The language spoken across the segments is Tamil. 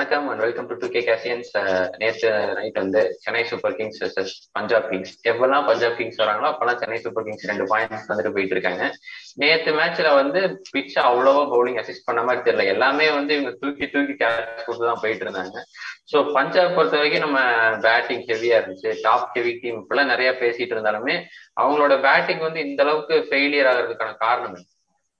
வணக்கம் அண்ட் வெல்கம் டு டூ கே கேசியன்ஸ் நேற்று நைட் வந்து Chennai Super Kings vs Punjab Kings எப்பெல்லாம் பஞ்சாப் கிங்ஸ் வராங்களோ அப்பெல்லாம் சென்னை சூப்பர் கிங்ஸ் ரெண்டு பாயிண்ட்ஸ் வந்துட்டு போயிட்டு இருக்காங்க நேற்று மேட்ச்ல வந்து பிட்ச் அவ்வளவா பவுலிங் அசிஸ்ட் பண்ண மாதிரி தெரியல எல்லாமே வந்து இவங்க தூக்கி தூக்கி கேட்ச் கொடுத்து தான் போயிட்டு இருந்தாங்க ஸோ பஞ்சாப் பொறுத்த வரைக்கும் நம்ம பேட்டிங் ஹெவியா இருந்துச்சு டாப் ஹெவி டீம் இப்பெல்லாம் நிறைய பேசிட்டு இருந்தாலுமே அவங்களோட பேட்டிங் வந்து இந்த அளவுக்கு ஃபெயிலியர் ஆகிறதுக்கான காரணம் என்ன?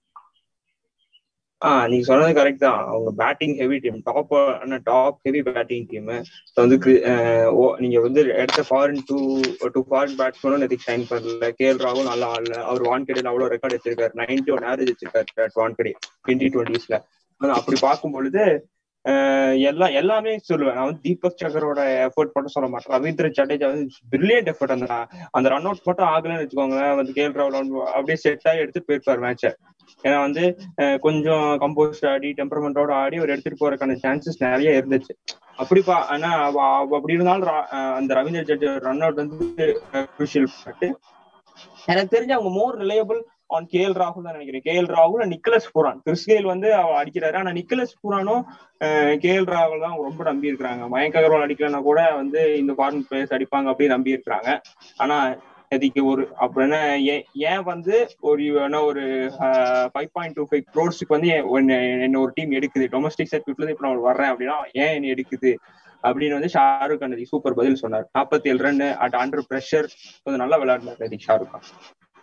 ஆஹ் நீங்க சொன்னது கரெக்ட் தான் அவங்க batting heavy team top top heavy batting team வந்து cri- ஆஹ் ஓ- நீங்க வந்து எடுத்த ஃபாரின் டூ டூ ஃபாரின் பேட்ஸ்மேனும் நேற்று ஷைன் பண்ணல கே எல் ராகுல் நல்லா ஆடல அவர் வான்கடையில் அவ்வளவு ரெக்கார்ட் வச்சிருக்காரு நைன்டி ஒன் ஆவரேஜ் வச்சிருக்காரு வான்கடை டுவெண்ட்டி டுவெண்ட்டிஸ்ல அப்படி பார்க்கும் பொழுது ஆஹ் எல்லாம் எல்லாமே சொல்லுவேன் நான் வந்து தீபக் சகரோட எஃபர்ட் மட்டும் சொல்ல மாட்டேன் ரவீந்திர ஜடேஜா வந்து பிரில்லியன்ட் எஃபர்ட் அந்த அந்த ரன் அவுட் மட்டும் ஆகலன்னு வச்சுக்கோங்களேன் வந்து கே எல் ராகுல் வந்து அப்படியே செட் ஆகி எடுத்து போயிருப்பார் மேட்சை ஏன்னா வந்து அஹ் கொஞ்சம் கம்போஸ்ட் ஆடி டெம்பரமெண்டோட ஆடி அவர் எடுத்துட்டு போறதுக்கான சான்சஸ் நிறைய இருந்துச்சு அப்படி பா ஆனா அவ- அவ அப்படி இருந்தாலும் ரா- அஹ் அந்த ரவீந்திர ஜடேஜா ரன் அவுட் வந்து குரூஷியல் பட்டு எனக்கு தெரிஞ்சு அவங்க more reliable on K L ராகுல் தான் நினைக்கிறேன் கே எல் ராகுல் and Nicholas Pooran Chris Gayle வந்து அவ அடிக்கிறாரு ஆனா நிக்கலஸ் புரானும் கே எல் ராகுல் தான் ரொம்ப நம்பி இருக்கிறாங்க மயங்க் அகர்வால் அடிக்கலன்னா கூட வந்து இந்த ஃபாரின் பிளேயர்ஸ் அடிப்பாங்க அப்படின்னு நம்பி இருக்கிறாங்க ஆனா இதுக்கு ஒரு அப்படின்னா ஏன் ஏன் வந்து ஒரு என்ன ஒரு ஃபைவ் பாயிண்ட் டூ ஃபைவ் க்ரோர்ஸுக்கு வந்து ஏன் உன்னை- என்ன ஒரு டீம் எடுக்குது டொமஸ்டிக் சர்க்கியூட்ல இருந்து இப்ப நான் வர்றேன் அப்படின்னா ஏன் என்ன எடுக்குது அப்படின்னு வந்து ஷாருக் கான் அதுக்கு சூப்பர் பதில் சொன்னார் நாற்பத்தி ஏழு ரன் அட் அண்டர் பிரஷர் கொஞ்சம் நல்லா விளையாடினார் அதுக்கு ஷாருக் கான்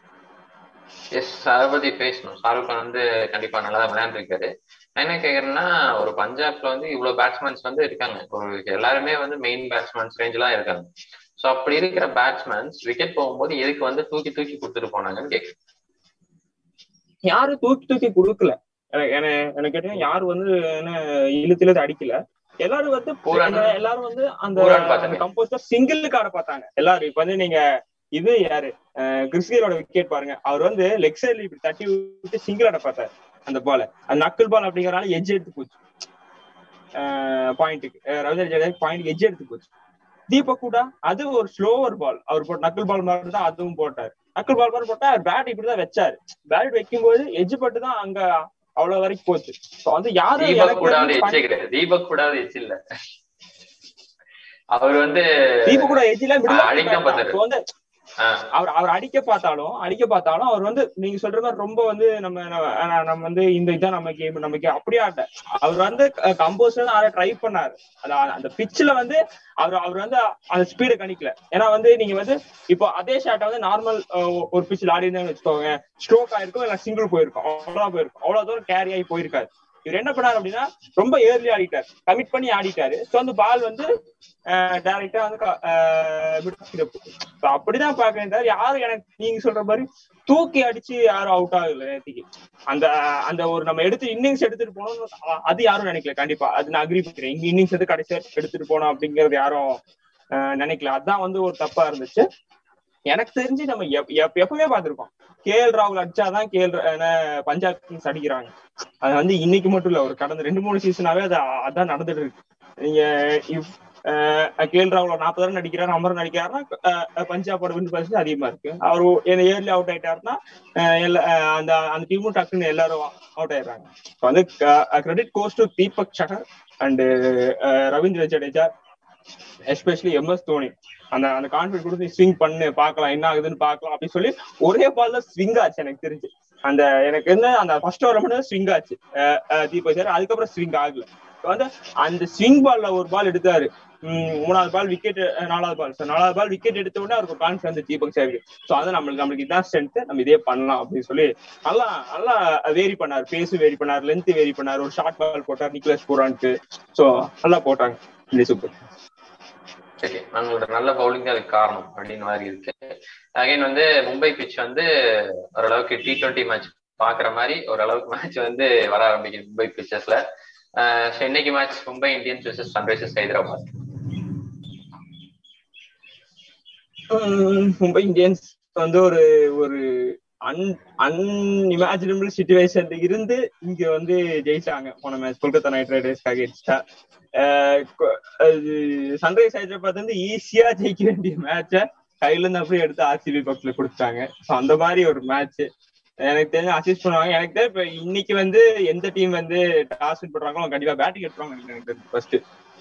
எஸ் அதை பத்தி பேசணும் ஷாருக் கான் வந்து கண்டிப்பா நல்லா தான் விளையாண்டுருக்காரு நான் என்ன கேக்குறேன்னா ஒரு பஞ்சாப்ல வந்து இவ்வளவு பேட்ஸ்மேன்ஸ் வந்து இருக்காங்க ஒரு எல்லாருமே வந்து மெயின் பேட்ஸ்மேன்ஸ் ரேஞ்ச்லாம் இருக்காங்க ஸோ அப்படி இருக்கிற பேட்ஸ்மேன்ஸ் விக்கெட் போகும்போது எதுக்கு வந்து தூக்கி தூக்கி கொடுத்துட்டு போனாங்கன்னு கேட்குறேன் யாரும் தூக்கி தூக்கி கொடுக்கல எனக்கு எனக்கு- எனக்கு கேட்டீங்கன்னா யாரு வந்து என்ன இழுத்து இழுத்து அடிக்கல எல்லாரும் வந்து பூரான் அந்த- எல்லாரும் வந்து அந்த பூரான் பார்த்தாங்க. கம்போஸ்டர் சிங்கிள் கார்டை பார்த்தாங்க எல்லாரும் இப்ப வந்து நீங்க இது யாரு கிறிஸ்கியலோட விக்கெட் பாருங்க அவர் வந்து லெக் சைட்ல இப்படி தட்டி விட்டு சிங்கிள் ஆட பார்த்தாரு அந்த பால அந்த நக்கிள் பால் அப்படிங்கறனால எஜ் எடுத்து போச்சு பாயிண்ட்டுக்கு ரவீந்திர ஜடேஜா பாயிண்ட் எஜ் எடுத்து போச்சு தீபக் கூட அது ஒரு ஸ்லோவர் பால் அவர் போட்ட நக்கிள் பால் மாதிரி தான் அதுவும் போட்டார் நக்கிள் பால் மாதிரி போட்டா அவர் பேட் இப்படிதான் வச்சாரு பேட் வைக்கும்போது எஜ் பட்டு தான் அங்க அவ்வளவு வரைக்கும் போச்சு So வந்து யாரும் தீபக் எனக்கு கூட தெரிஞ்சு எச்சே கிடையாது தீபக் கூட எச் இல்ல அவர் வந்து தீபக் கூட எஜ் எல்லாம் ஆஹ் அடிக்க விடலாம் பார்த்தாரு. So வந்து ஆஹ் அவர் அவர் அடிக்க பார்த்தாலும் அடிக்க பார்த்தாலும் அவர் வந்து நீங்க சொல்ற மாதிரி ரொம்ப வந்து நம்ம நம்ம- நம்ம வந்து இந்த இதான் நம்ம கேம் நம்ம game அப்படியே ஆடல அவர் வந்து கம்போசர் ஆட ட்ரை பண்ணாரு அதான் அந்த பிட்ச்ல வந்து அவர் அவர் வந்து அந்த ஸ்பீடை கணிக்கல ஏன்னா வந்து நீங்க வந்து இப்போ அதே ஷாட்டை வந்து நார்மல் ஒரு பிட்ச்ல ஆடி இருந்தாங்கன்னு வச்சுக்கோங்க ஸ்ட்ரோக் ஆயிருக்கும் இல்ல சிங்கிள் போயிருக்கும் அவ்வளவுதான் போயிருக்கும் அவ்வளவு தூரம் கேரி ஆகி போயிருக்காரு இவர் என்ன பண்ணாரு அப்படின்னா ரொம்ப ஏர்லி ஆடிட்டார் கமிட் பண்ணி ஆடிட்டாரு ஸோ அந்த பால் வந்து டைரக்டா வந்து க- ஆஹ் mid wicket ல போகுது. So அப்படிதான் பாக்குறேன் தவிர யாரும் எனக்கு நீங்க சொல்ற மாதிரி தூக்கி அடிச்சு யாரும் அவுட் ஆகல நேத்திக்கு அந்த அந்த ஒரு நம்ம எடுத்து இன்னிங்ஸ் எடுத்துட்டு போனோம் அது யாரும் நினைக்கல கண்டிப்பா அது நான் அக்ரி பண்ணிக்கிறேன் இங்க இன்னிங்ஸ் எடுத்து கடைசியா எடுத்துட்டு போனோம் அப்படிங்கறது யாரும் ஆஹ் நினைக்கல அதான் வந்து ஒரு தப்பா இருந்துச்சு எனக்கு தெரிஞ்சு நம்ம எப்- எப்- எப்பவுமே பார்த்திருக்கோம் கே எல் ராகுல் அடிச்சாதான் கே எல் பஞ்சாப் கிங்ஸ் அடிக்கிறாங்க அது வந்து இன்னைக்கு மட்டும் இல்ல ஒரு கடந்த ரெண்டு மூணு சீசனாவே அது அதான் நடந்துட்டு இருக்கு நீங்க இப் கே எல் ராகுல் நாற்பது ரன் அடிக்கிறாரு ஐம்பது ரன் அடிக்கிறாருன்னா அஹ் பஞ்சாபோட வின் பர்சன்ட் அதிகமா இருக்கு அவர் ஏர்லி அவுட் ஆயிட்டாருன்னா அஹ் எல்லா- அஹ் அந்த அந்த டீமும் டக்குன்னு எல்லாரும் அவுட் ஆயிடுறாங்க இப்ப வந்து credit goes to Deepak Chahar and Ravindra Jadeja especially MS Dhoni அந்த அந்த கான்ஃபிடன்ஸ் கொடுத்து ஸ்விங் பண்ணு பார்க்கலாம் என்ன ஆகுதுன்னு பார்க்கலாம் அப்படின்னு சொல்லி ஒரே பால்ல ஸ்விங் ஆச்சு எனக்கு தெரிஞ்சு அந்த எனக்கு என்ன அந்த ஃபர்ஸ்ட் ஓவர் மட்டும் ஸ்விங் ஆச்சு அஹ் அஹ் தீபக் சார் அதுக்கப்புறம் ஸ்விங் ஆகல இப்ப வந்து அந்த ஸ்விங் பால்ல ஒரு பால் எடுத்தாரு உம் மூணாவது பால் விக்கெட் நாலாவது பால் சார் நாலாவது பால் விக்கெட் எடுத்த உடனே அவருக்கு கான்ஃபிடன்ஸ் தீபக் சாருக்கு ஸோ அது நம்மளுக்கு நம்மளுக்கு இதான் ஸ்ட்ரென்த் நம்ம இதே பண்ணலாம் அப்படின்னு சொல்லி நல்லா நல்லா வேரி பண்ணார் பேஸு வேரி பண்ணார் லென்த் வேரி பண்ணார் ஒரு ஷார்ட் பால் போட்டார் நிக்லஸ் போரான்ட்டு ஸோ நல்லா போட்டாங்க இந்த சூப்பர் சரி அவங்களோட நல்ல பவுலிங் தான் அதுக்கு காரணம் அப்படின்னு மாதிரி இருக்கு அகைன் வந்து மும்பை பிச் வந்து ஓரளவுக்கு டி டுவெண்ட்டி மேட்ச் பாக்குற மாதிரி ஓரளவுக்கு மேட்ச் வந்து வர ஆரம்பிக்குது மும்பை பிச்சஸ்ல இன்னைக்கு match Mumbai Indians vs Sunrisers Hyderabad um Mumbai Indians வந்து ஒரு ஒரு அன் அன்இமேஜினபிள் சுச்சுவேஷன்ல இருந்து இங்க வந்து ஜெயிச்சாங்க போன மேட்ச் கொல்கத்தா நைட் ரைடர்ஸ்க்காக அடிச்சிட்டா சன்ரைஸ் ஹைதராபாத் வந்து ஈஸியா ஜெயிக்க வேண்டிய மேட்ச கையில இருந்து அப்படியே எடுத்து ஆர்சிபி பக்கத்துல கொடுத்தாங்க ஸோ அந்த மாதிரி ஒரு மேட்ச் எனக்கு தெரிஞ்சு அசிஸ்ட் பண்ணுவாங்க எனக்கு தெரிஞ்சு இப்ப இன்னைக்கு வந்து எந்த டீம் வந்து டாஸ் வின் பண்றாங்களோ கண்டிப்பா பேட்டிங் எடுத்துருவாங்க எனக்கு ஃபர்ஸ்ட்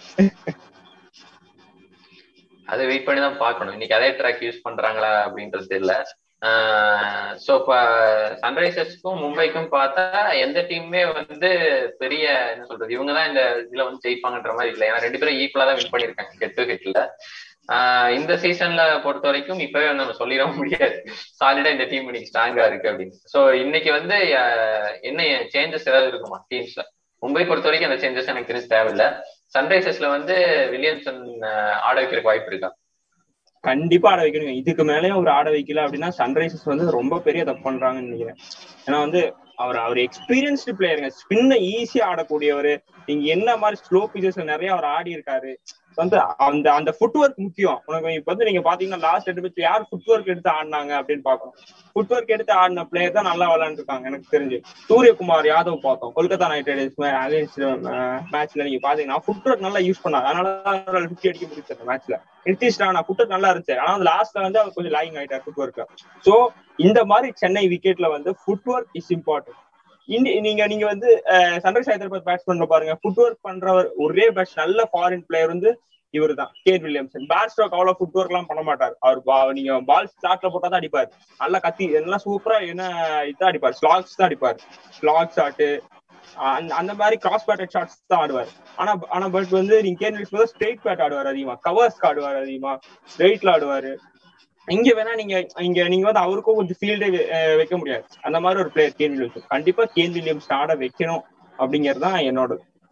அது வெயிட் பண்ணி தான் பார்க்கணும் இன்னைக்கு அதே ட்ராக் யூஸ் பண்றாங்களா அப்படின்றது தெரியல ஸோ இப்போ சன்ரைசர்ஸ்க்கும் மும்பைக்கும் பார்த்தா எந்த டீமுமே வந்து பெரிய என்ன சொல்றது இவங்க தான் இந்த இதுல வந்து ஜெயிப்பாங்கன்ற மாதிரி இல்லை ஏன்னா ரெண்டு பேரும் ஈக்குவலா தான் வின் பண்ணியிருக்காங்க ஹெட் டு ஹெட்ல இந்த சீசன்ல பொறுத்த வரைக்கும் இப்பவே நம்ம சொல்லிட முடியாது சாலிடா இந்த டீம் இன்னைக்கு ஸ்ட்ராங்கா இருக்கு அப்படின்னு ஸோ இன்னைக்கு வந்து என்ன சேஞ்சஸ் ஏதாவது இருக்குமா டீம்ஸ்ல மும்பை பொறுத்த வரைக்கும் அந்த சேஞ்சஸ் எனக்கு தெரிஞ்சு தேவையில்லை சன்ரைசர்ஸ்ல வந்து வில்லியம்சன் ஆட வைக்கிறதுக்கு வாய்ப்பு இருக்கா கண்டிப்பா ஆட வைக்கணும் இதுக்கு மேலேயும் அவர் ஆட வைக்கல அப்படின்னா சன்ரைசர்ஸ் வந்து ரொம்ப பெரிய தப்பு பண்றாங்கன்னு நினைக்கிறேன் ஏன்னா வந்து அவர் அவர் எக்ஸ்பீரியன்ஸ்டு பிளேயருங்க ஸ்பின்ன ஈஸியா ஆடக்கூடியவர் நீங்க என்ன மாதிரி ஸ்லோ பிச்சர்ஸ் நிறைய அவர் ஆடி இருக்காரு வந்து அந்த அந்த ஃபுட் ஒர்க் முக்கியம் உனக்கு இப்ப வந்து நீங்க பாத்தீங்கன்னா லாஸ்ட் ரெண்டு பேர் யார் ஃபுட் ஒர்க் எடுத்து ஆடினாங்க அப்படின்னு பாக்கணும் ஃபுட் ஒர்க் எடுத்து ஆடின பிளேயர் தான் நல்லா விளையாண்டுருக்காங்க எனக்கு தெரிஞ்சு சூரியகுமார் யாதவ் பார்த்தோம் கொல்கத்தா நைட் ரைடர்ஸ் அகைன்ஸ்ட் மேட்ச்ல நீங்க பாத்தீங்கன்னா ஃபுட் ஒர்க் நல்லா யூஸ் பண்ணாங்க அதனால ஃபிஃப்டி அடிக்க முடிச்சு அந்த மேட்ச்ல நிதிஷ் ராணா ஃபுட் ஒர்க் நல்லா இருந்துச்சு ஆனா அந்த லாஸ்ட்ல வந்து அவர் கொஞ்சம் லாயிங் ஆயிட்டார் ஃபுட் ஒர்க் சோ இந்த மாதிரி சென்னை விக்கெட்ல வந்து ஃபுட் ஒர்க் இஸ் இம்பார்ட்டன்ட் நீங்க நீங்க வந்து சன்ரைஸ் ஹைதராபாத் பேட்ஸ்மேன் பாருங்க ஃபுட் ஒர்க் பண்றவர் ஒரே பேட்ஸ் நல்ல ஃபாரின் பிளேயர் வந்து இவர் தான் கேட் வில்லியம்சன் பேட் ஸ்ட்ரோக் அவ்வளவு ஃபுட் ஒர்க் எல்லாம் பண்ண மாட்டார் அவர் நீங்க பால் ஸ்லாட்ல போட்டா தான் அடிப்பார் நல்லா கத்தி எல்லாம் சூப்பரா என்ன இதான் அடிப்பார் ஸ்லாக்ஸ் தான் அடிப்பார் ஸ்லாக் ஷாட்டு அந்த மாதிரி கிராஸ் பேட்டட் ஷாட்ஸ் தான் ஆடுவார் ஆனா ஆனா பட் வந்து நீங்க கேட் வில்லியம்ஸ் ஸ்ட்ரெயிட் பேட் ஆடுவார் அதிகமா கவர்ஸ்க்கு ஆடுவார் அதிகமா ஸ்ட்ரெயிட்ல ஆடுவாரு இங்க வேணா நீங்க இங்க நீங்க வந்து அவருக்கும் கொஞ்சம் ஃபீல்டே வைக்க முடியாது அந்த மாதிரி ஒரு பிளேயர் கேன் வில்லியம்ஸ் கண்டிப்பா கேன் வில்லியம்ஸ் ஆட வைக்கணும் அப்படிங்கிறது தான் என்னோட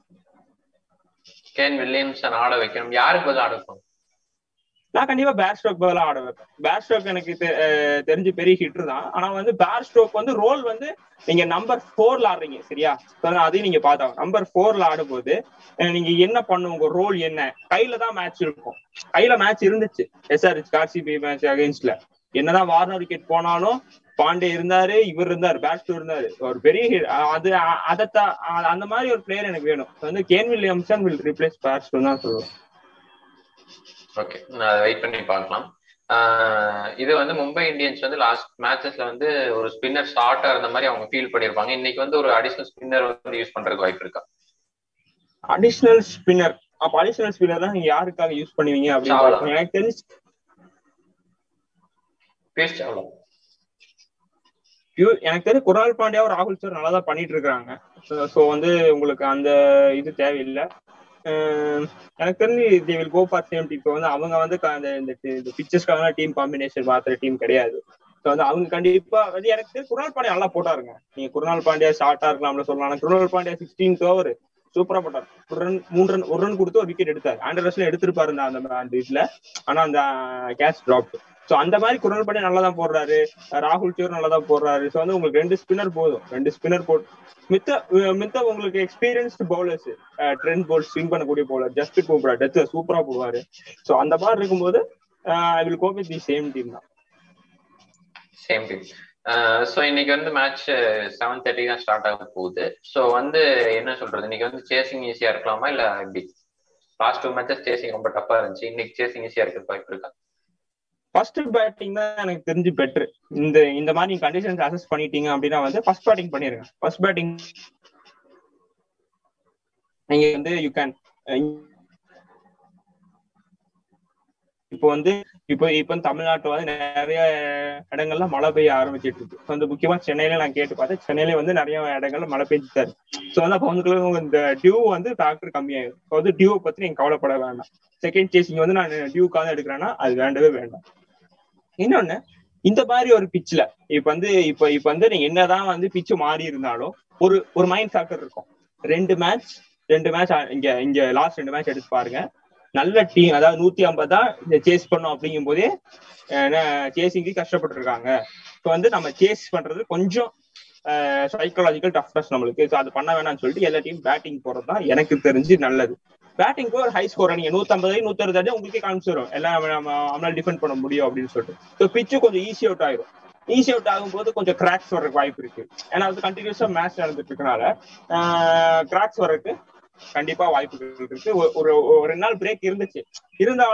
கேன் வில்லியம்சன் ஆட வைக்கணும் யாருக்கு பதில் ஆட வைக்கணும் நான் கண்டிப்பா பேர் ஸ்ட்ரோக் பதிலாக ஆட வைப்பேன் பேர் ஸ்ட்ரோக் எனக்கு தெரிஞ்சு பெரிய ஹிட்ரு தான் ஆனா வந்து பேர் ஸ்ட்ரோக் வந்து ரோல் வந்து நீங்க நம்பர் போர்ல ஆடுறீங்க சரியா அதையும் நீங்க பார்த்தாங்க நம்பர் போர்ல ஆடும்போது நீங்க என்ன பண்ணும் உங்க ரோல் என்ன கையில தான் மேட்ச் இருக்கும் கையில மேட்ச் இருந்துச்சு எஸ்ஆர்ஹெச் கார்சிபி மேட்ச் அகைன்ஸ்ட்ல என்னதான் வார்னர் விக்கெட் போனாலும் பாண்டே இருந்தாரு இவர் இருந்தாரு பேட்ஸ்டோ இருந்தாரு ஒரு பெரிய அது அதத்தான் அந்த மாதிரி ஒரு பிளேயர் எனக்கு வேணும் வந்து Kane Williamson will replace Bairstow தான் சொல்லுவேன் ஓகே நான் வெயிட் பண்ணி பார்க்கலாம் இது வந்து மும்பை இந்தியன்ஸ் வந்து லாஸ்ட் மேட்சஸ்ல வந்து ஒரு ஸ்பின்னர் ஷார்ட்டா இருந்த மாதிரி அவங்க ஃபீல் பண்ணிருப்பாங்க இன்னைக்கு வந்து ஒரு அடிஷனல் ஸ்பின்னர் வந்து யூஸ் பண்றதுக்கு வாய்ப்பு இருக்கா அடிஷனல் ஸ்பின்னர் அப்ப அடிஷனல் ஸ்பின்னர் தான் நீங்க யாருக்காக யூஸ் பண்ணுவீங்க அப்படின்னு எனக்கு தெரிஞ்சு பியூஷ் சாவ்லா எனக்கு தெரிஞ்சு குரால் பாண்டியா ராகுல் சார் நல்லா தான் பண்ணிட்டு இருக்காங்க ஸோ வந்து உங்களுக்கு அந்த இது தேவையில்லை எனக்கு தெரிஞ்சு they will go for same team இப்போ வந்து அவங்க வந்து அந்த இந்த பிக்சர்ஸ்க்கான டீம் காம்பினேஷன் பார்க்குற டீம் கிடையாது ஸோ வந்து அவங்க கண்டிப்பா வந்து எனக்கு தெரிஞ்சு குருணால் பாண்டியா நல்லா போட்டாருங்க நீங்க குருணால் பாண்டியா ஷார்ட்டா இருக்கலாம்னு சொல்லலாம் குருணால் பாண்டியா சிக்ஸ்டீன் ஓவர் சூப்பரா போட்டார் ஒரு ரன் மூணு ரன் ஒரு ரன் கொடுத்து ஒரு விக்கெட் எடுத்தார் ஆண்டர் ரஸ்ல எடுத்திருப்பாரு அந்த அந்த இதுல ஆனா அந்த கேட்ச் டிராப் ஸோ அந்த மாதிரி குரல் பண்ணி நல்லா தான் போடுறாரு ராகுல் சேர் நல்லா தான் போடுறாரு ஸோ வந்து உங்களுக்கு ரெண்டு ஸ்பின்னர் போதும் ரெண்டு ஸ்பின்னர் போட்டு மித்த மித்த உங்களுக்கு experienced bowlers Trent Boult swing பண்ணக்கூடிய பவுலர் ஜஸ்ட் கூப்பிடா டெத் சூப்பரா போடுவாரு ஸோ அந்த மாதிரி இருக்கும்போது I will go with the same team தான் சேம் டீம் ஸோ இன்னைக்கு வந்து மேட்ச் செவன் தேர்ட்டி தான் ஸ்டார்ட் ஆக போகுது ஸோ வந்து என்ன சொல்றது இன்னைக்கு வந்து சேசிங் ஈஸியா இருக்கலாமா இல்ல எப்படி லாஸ்ட் டூ மேட்சஸ் சேசிங் ரொம்ப டஃபா இருந்துச்சு இன்னைக்கு சேசிங் ஈஸியா இருக்க வாய்ப்பு இருக்கா ஃபர்ஸ்ட் பேட்டிங் தான் எனக்கு தெரிஞ்சு பெட்ரு இந்த இந்த மாதிரி கண்டிஷன்ஸ் அசஸ் பண்ணிட்டீங்க அப்படின்னா வந்து ஃபர்ஸ்ட் பேட்டிங் பண்ணிருங்க ஃபர்ஸ்ட் பேட்டிங் நீங்க வந்து யூ கேன் இப்போ வந்து இப்போ இப்போ தமிழ்நாட்டு வந்து நிறைய இடங்கள்ல மழை பெய்ய ஆரம்பிச்சிட்டு இருக்கு வந்து முக்கியமா சென்னையில நான் கேட்டு பார்த்தேன் சென்னையில வந்து நிறைய இடங்கள்ல மழை பெஞ்சுட்டாரு ஸோ வந்து அப்போ வந்து இந்த டியூ வந்து ஃபேக்டர் கம்மியாயிடும் ஸோ வந்து டியூவை பத்தி நீங்க கவலைப்பட வேண்டாம் செகண்ட் சேசிங் வந்து நான் டியூக்காக எடுக்கிறேன்னா அது வேண்டவே வேண்டாம் இன்னொன்னு இந்த மாதிரி ஒரு பிச்சில் இப்ப வந்து இப்ப இப்ப வந்து நீங்க என்னதான் வந்து பிச்சு மாறி இருந்தாலும் ஒரு ஒரு மைண்ட் ஃபேக்டர் இருக்கும் ரெண்டு மேட்ச் ரெண்டு மேட்ச் இங்க இங்க லாஸ்ட் ரெண்டு மேட்ச் எடுத்து பாருங்க நல்ல டீம் அதாவது நூத்தி ஐம்பது தான் சேஸ் பண்ணும் அப்படிங்கும் போதே சேசிங்க்கு கஷ்டப்பட்டு இருக்காங்க இப்போ வந்து நம்ம சேஸ் பண்றது கொஞ்சம் சைக்காலஜிக்கல் டஃப்னஸ் நம்மளுக்கு ஸோ அது பண்ண வேணாம்னு சொல்லிட்டு எல்லா டீம் பேட்டிங் போறது தான் எனக்கு தெரிஞ்சு நல்லது பேட்டிங்க்கு ஒரு ஹை ஸ்கோர் நீங்க நூத்தம்பது நூத்தி அறுபது உங்களுக்கே காமிச்சிடும் எல்லாம் நம்மளால டிஃபெண்ட் பண்ண முடியும் அப்படின்னு சொல்லிட்டு ஸோ பிச்சு கொஞ்சம் ஈஸி அவுட் ஆயிரும் ஈஸி அவுட் ஆகும்போது கொஞ்சம் கிராக்ஸ் வர்றதுக்கு வாய்ப்பு இருக்கு ஏன்னா அது கண்டினியூஸா மேட்ச் நடந்துட்டு இருக்கனால கிராக்ஸ் வர்றதுக்கு கண்டிப்பா வாய்ப்புகள் இருக்கு ஒரு ரெண்டு நாள் பிரேக் இருந்துச்சு இருந்தாலும்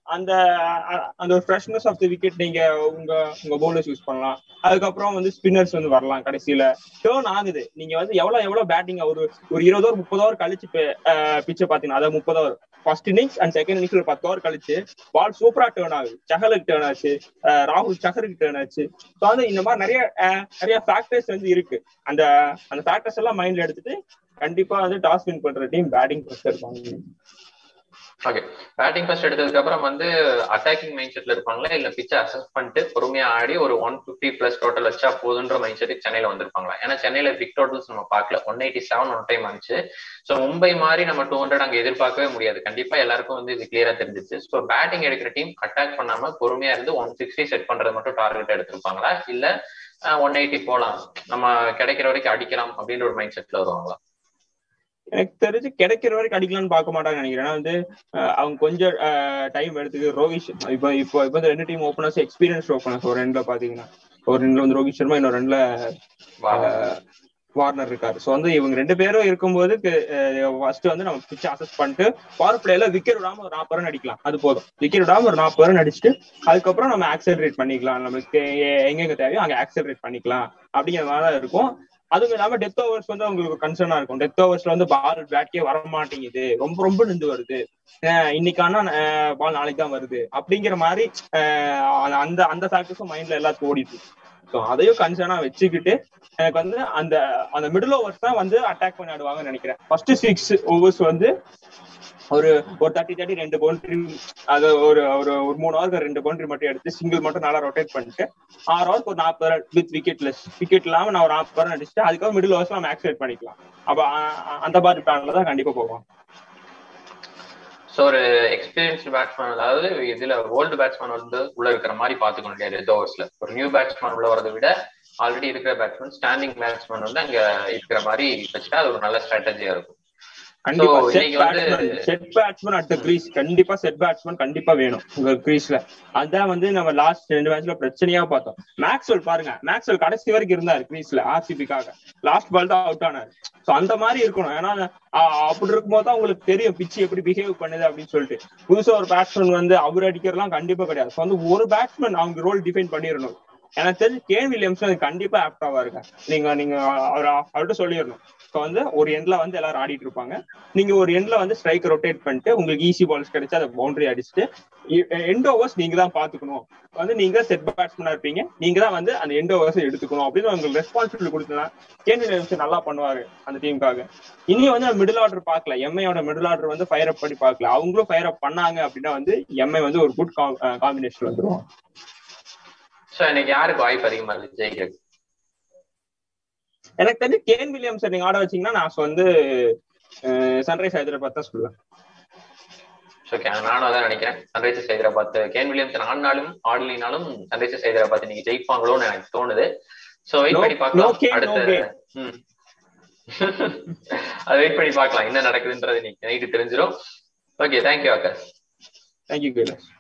அந்த அ- அந்த ஒரு ஃப்ரெஷ்னஸ் ஆஃப் தி விக்கெட் நீங்க உங்க உங்க பவுலர்ஸ் யூஸ் பண்ணலாம் அதுக்கப்புறம் வந்து ஸ்பின்னர்ஸ் வந்து வரலாம் கடைசியில டேர்ன் ஆகுது நீங்க வந்து எவ்வளவு எவ்வளவு பேட்டிங் ஒரு ஒரு இருபது ஓவர் முப்பது ஓவர் கழிச்சு பிச்சை பாத்தீங்கன்னா அதாவது முப்பது over first innings and second innings ஒரு பத்து ஓவர் கழிச்சு பால் சூப்பரா டேர்ன் ஆகுது சஹலுக்கு டேர்ன் ஆச்சு அஹ் ராகுல் சஹருக்கு டேர்ன் ஆச்சு ஸோ வந்து இந்த மாதிரி நிறைய அஹ், நிறைய ஃபேக்டர்ஸ் வந்து இருக்கு அந்த அந்த ஃபேக்டர்ஸ் எல்லாம் மைண்ட்ல எடுத்துட்டு கண்டிப்பா வந்து டாஸ் வின் பண்ற டீம் பேட்டிங் ஃபர்ஸ்ட் இருப்பாங்க ஓகே பேட்டிங் ஃபர்ஸ்ட் எடுத்ததுக்கு அப்புறம் வந்து அட்டாக்கிங் மைண்ட் செட்ல இருப்பாங்களா இல்ல பிச்சை அசஸ் பண்ணிட்டு பொறுமையா ஆடி ஒரு ஒன் பிப்டி பிளஸ் டோட்டல் வச்சா போதுன்ற மைண்ட் செட்டுக்கு சென்னையில வந்திருப்பாங்களா ஏன்னா சென்னையில பிக் டோட்டல்ஸ் நம்ம பார்க்கல one eighty seven one time வந்துச்சு ஸோ மும்பை மாதிரி நம்ம டூ ஹண்ட்ரட் அங்க எதிர்பார்க்கவே முடியாது கண்டிப்பா எல்லாருக்கும் வந்து இது கிளியரா தெரிஞ்சிச்சு ஸோ பேட்டிங் எடுக்கிற டீம் அட்டாக் பண்ணாம பொறுமையா இருந்து ஒன் சிக்ஸ்டி செட் பண்றது மட்டும் டார்கெட் எடுத்திருப்பாங்களா இல்ல ஒன் எயிட்டி போலாம் நம்ம கிடைக்கிற வரைக்கும் அடிக்கலாம் அப்படின்ற ஒரு மைண்ட் செட்ல வருவாங்களா எனக்கு தெரிஞ்சு கிடைக்கிற வரைக்கும் அடிக்கலாம்னு பார்க்க மாட்டாங்க நினைக்கிறேன் ஏன்னா வந்து அஹ், அவங்க கொஞ்சம் டைம் எடுத்துக்கு ரோஹித் சர்மா- இப்போ இப்போ இப்போ இந்த ரெண்டு டீம் ஓப்பனர்ஸ் எக்ஸ்பீரியன்ஸ் ஓப்பனர்ஸ் ஒரு ரெண்டுல பாத்தீங்கன்னா ஒரு ரெண்டுல வந்து ரோஹித் சர்மா இன்னொரு ரெண்டுல அஹ், வார்னர் இருக்காரு சோ வந்து இவங்க ரெண்டு பேரும் இருக்கும்போது ஃபர்ஸ்ட் வந்து நம்ம பிச்சை அசஸ் பண்ணிட்டு பவர் பிளேல விக்கெட் விடாம ஒரு நாற்பது ரன் அடிக்கலாம் அது போதும் விக்கெட் விடாம ஒரு நாற்பது ரன் அடிச்சுட்டு அதுக்கப்புறம் நம்ம ஆக்சலரேட் பண்ணிக்கலாம் நமக்கு எ- எங்கெங்க தேவையோ அங்க ஆக்சலரேட் பண்ணிக்கலாம் அப்படிங்கிற மாதிரி தான் இருக்கும் அதுவும் இல்லாம டெத் ஓவர்ஸ் வந்து உங்களுக்கு கன்சர்னா இருக்கும் டெத் ஓவர்ஸ்ல வந்து பால் பேட்கே வர மாட்டேங்குது ரொம்ப ரொம்ப நின்று வருது அஹ் இன்னைக்கான பால் நாளைக்கு தான் வருது அப்படிங்கிற மாதிரி அஹ் அந்த அந்த ஃபேக்டர்ஸும் மைண்ட்ல எல்லாத்துக்கும் ஓடிட்டு ஸோ அதையும் கன்சர்னா வச்சுக்கிட்டு எனக்கு வந்து அந்த அந்த மிடில் ஓவர்ஸ் தான் வந்து அட்டாக் பண்ணி ஆடுவாங்கன்னு நினைக்கிறேன் ஃபர்ஸ்ட் சிக்ஸ் ஓவர்ஸ் வந்து ஒரு ஒரு தேர்ட்டி தேர்ட்டி ரெண்டு பவுண்டரி அது ஒரு ஒரு ஒரு மூணு ஹவருக்கு ரெண்டு பவுண்டரி மட்டும் எடுத்து சிங்கிள் மட்டும் நல்லா ரொட்டேட் பண்ணிட்டு ஆறு ஹவருக்கு ஒரு நாற்பது ரன் வித் விக்கெட்லெஸ் விக்கெட் இல்லாம நான் ஒரு நாற்பது ரன் அடிச்சுட்டு அதுக்கப்புறம் மிடில் ஓவர்ஸ் நம்ம ஆக்சிலேட் பண்ணிக்கலாம் அப்ப அ- அந்த மாதிரி பிளான்ல தான் கண்டிப்பா போவோம் ஸோ ஒரு எக்ஸ்பீரியன்ஸ்டு பேட்ஸ்மேன் அதாவது இதுல ஓல்டு பேட்ஸ்மேன் வந்து உள்ள இருக்கிற மாதிரி பாத்துக்கணும் இல்லையா ரெட் ஓவர்ஸ்ல ஒரு நியூ பேட்ஸ்மேன் உள்ள வரதை விட ஆல்ரெடி இருக்கிற பேட்ஸ்மேன் ஸ்டாண்டிங் பேட்ஸ்மேன் வந்து அங்க இருக்கிற மாதிரி வச்சுட்டா அது ஒரு நல்ல ஸ்ட்ராட்டஜியா இருக்கும் கண்டிப்பா So, செட் இன்னைக்கு வந்து- batsman set batsman at crease கண்டிப்பா செட் பேட்ஸ்மேன் கண்டிப்பா வேணும் உங்க கிரீஸ்ல அதான் வந்து நம்ம லாஸ்ட் ரெண்டு மேட்ச்ல பிரச்சனையா பார்த்தோம் மேக்ஸ்வெல் பாருங்க மேக்ஸ்வெல் கடைசி வரைக்கும் இருந்தாரு கிரீஸ்ல ஆர்சிபிக்காக லாஸ்ட் பால் தான் அவுட் ஆனாரு சோ அந்த மாதிரி இருக்கணும் ஏன்னா ஆஹ் அப்படி இருக்கும்போது தான் உங்களுக்கு தெரியும் பிச்சு எப்படி பிஹேவ் பண்ணுது அப்படின்னு சொல்லிட்டு புதுசா ஒரு பேட்ஸ்மேன் வந்து அவர் அடிக்கிறதுலாம் கண்டிப்பா கிடையாது So வந்து ஒரு பேட்ஸ்மேன் அவங்க ரோல் டிஃபைன் பண்ணிடணும் எனக்கு தெரிஞ்சு கேன் வில்லியம்ஸ் அது கண்டிப்பா ஆப்டாவா இருக்க நீங்க நீங்க அவர் அவர்கிட்ட சொல்லிடணும் இப்போ வந்து ஒரு எண்ட்ல வந்து எல்லாரும் ஆடிட்டு இருப்பாங்க நீங்க ஒரு எண்ட்ல வந்து ஸ்ட்ரைக் ரொட்டேட் பண்ணிட்டு உங்களுக்கு ஈஸி பால்ஸ் கிடைச்சா அதை பவுண்டரி அடிச்சுட்டு எண்ட் ஓவர்ஸ் நீங்க தான் பாத்துக்கணும் வந்து நீங்க செட் பேட்ஸ்மேனா இருப்பீங்க நீங்க தான் வந்து அந்த எண்ட் ஓவர்ஸ் எடுத்துக்கணும் அப்படின்னு உங்களுக்கு ரெஸ்பான்சிபிலிட்டி கொடுத்தா கேன் வில்லியம்ஸ் நல்லா பண்ணுவாரு அந்த டீமுக்காக இனி வந்து மிடில் ஆர்டர் பார்க்கல எம்ஐயோட மிடில் ஆர்டர் வந்து ஃபயர் அப் பண்ணி பார்க்கல அவங்களும் ஃபயர் அப் பண்ணாங்க அப்படின்னா வந்து எம்ஐ வந்து ஒரு குட் காம்பினேஷன் வந்துரும் ஸோ எனக்கு யாருக்கு வாய்ப்பு அதிகமா இருக்கு ஜெயிக்கிறது எனக்கு தெரிஞ்சு கேன் வில்லியம்ஸ் நீங்க ஆட வச்சீங்கன்னா நான் வந்து சன்ரைஸ் ஹைதராபாத் தான் சொல்லுவேன் ஓகே நானும் அதான் நினைக்கிறேன் சன்ரைசர்ஸ் ஹைதராபாத் கேன் வில்லியம்ஸ் ஆடினாலும் ஆடலினாலும் சன்ரைசர்ஸ் ஹைதராபாத் இன்னைக்கு ஜெயிப்பாங்களோன்னு எனக்கு தோணுது சோ வெயிட் No- பண்ணி no பார்க்கலாம் game, no அடுத்த game. ம். அது வெயிட் பண்ணி பார்க்கலாம் என்ன நடக்குதுன்றது இன்னைக்கு நைட்டு தெரிஞ்சிடும் okay thank you Akash thank you Kailash